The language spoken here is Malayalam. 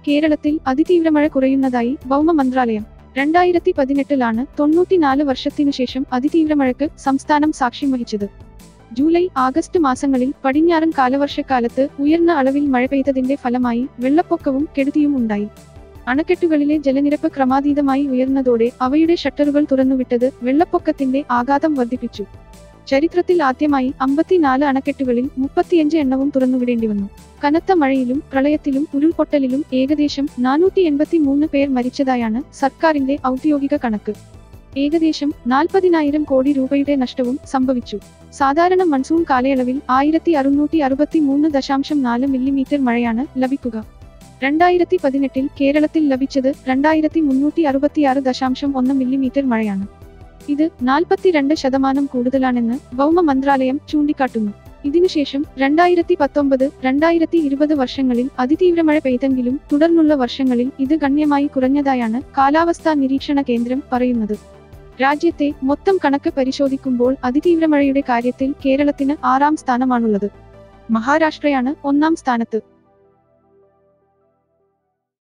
കേരളത്തിൽ അതിതീവ്രമഴ കുറയുന്നതായി ഭൗമ മന്ത്രാലയം രണ്ടായിരത്തി പതിനെട്ടിലാണ് തൊണ്ണൂറ്റിനാല് വർഷത്തിനുശേഷം അതിതീവ്രമഴയ്ക്ക് സംസ്ഥാനം സാക്ഷ്യം വഹിച്ചത് ജൂലൈ ആഗസ്റ്റ് മാസങ്ങളിൽ പടിഞ്ഞാറൻ കാലവർഷക്കാലത്ത് ഉയർന്ന അളവിൽ മഴ പെയ്തതിന്റെ ഫലമായി വെള്ളപ്പൊക്കവും കെടുതിയും ഉണ്ടായി അണക്കെട്ടുകളിലെ ജലനിരപ്പ് ക്രമാതീതമായി ഉയർന്നതോടെ അവയുടെ ഷട്ടറുകൾ തുറന്നുവിട്ടത് വെള്ളപ്പൊക്കത്തിന്റെ ആഘാതം വർദ്ധിപ്പിച്ചു ചരിത്രത്തിൽ ആദ്യമായി അമ്പത്തിനാല് അണക്കെട്ടുകളിൽ മുപ്പത്തിയഞ്ച് എണ്ണവും തുറന്നുവിടേണ്ടി വന്നു കനത്ത മഴയിലും പ്രളയത്തിലും ഉരുൾപൊട്ടലിലും ഏകദേശം നാനൂറ്റി എൺപത്തി മൂന്ന് പേർ മരിച്ചതായാണ് സർക്കാരിന്റെ ഔദ്യോഗിക കണക്ക് ഏകദേശം നാൽപ്പതിനായിരം കോടി രൂപയുടെ നഷ്ടവും സംഭവിച്ചു സാധാരണ മൺസൂൺ കാലയളവിൽ ആയിരത്തി അറുന്നൂറ്റി അറുപത്തി മൂന്ന് ദശാംശം നാല് മില്ലിമീറ്റർ മഴയാണ് ലഭിക്കുക രണ്ടായിരത്തി പതിനെട്ടിൽ കേരളത്തിൽ ലഭിച്ചത് രണ്ടായിരത്തി മുന്നൂറ്റി അറുപത്തിയാറ് ദശാംശം ഒന്ന് മില്ലിമീറ്റർ മഴയാണ് ഇത് നാൽപ്പത്തിരണ്ട് ശതമാനം കൂടുതലാണെന്ന് ഭൗമ മന്ത്രാലയം ചൂണ്ടിക്കാട്ടുന്നു ഇതിനുശേഷം രണ്ടായിരത്തി പത്തൊമ്പത് രണ്ടായിരത്തി ഇരുപത് വർഷങ്ങളിൽ അതിതീവ്രമഴ പെയ്തെങ്കിലും തുടർന്നുള്ള വർഷങ്ങളിൽ ഇത് ഗണ്യമായി കുറഞ്ഞതായാണ് കാലാവസ്ഥാ നിരീക്ഷണ കേന്ദ്രം പറയുന്നത് രാജ്യത്തെ മൊത്തം കണക്ക് പരിശോധിക്കുമ്പോൾ അതിതീവ്രമഴയുടെ കാര്യത്തിൽ കേരളത്തിന് ആറാം സ്ഥാനമാണുള്ളത് മഹാരാഷ്ട്രയാണ് ഒന്നാം സ്ഥാനത്ത്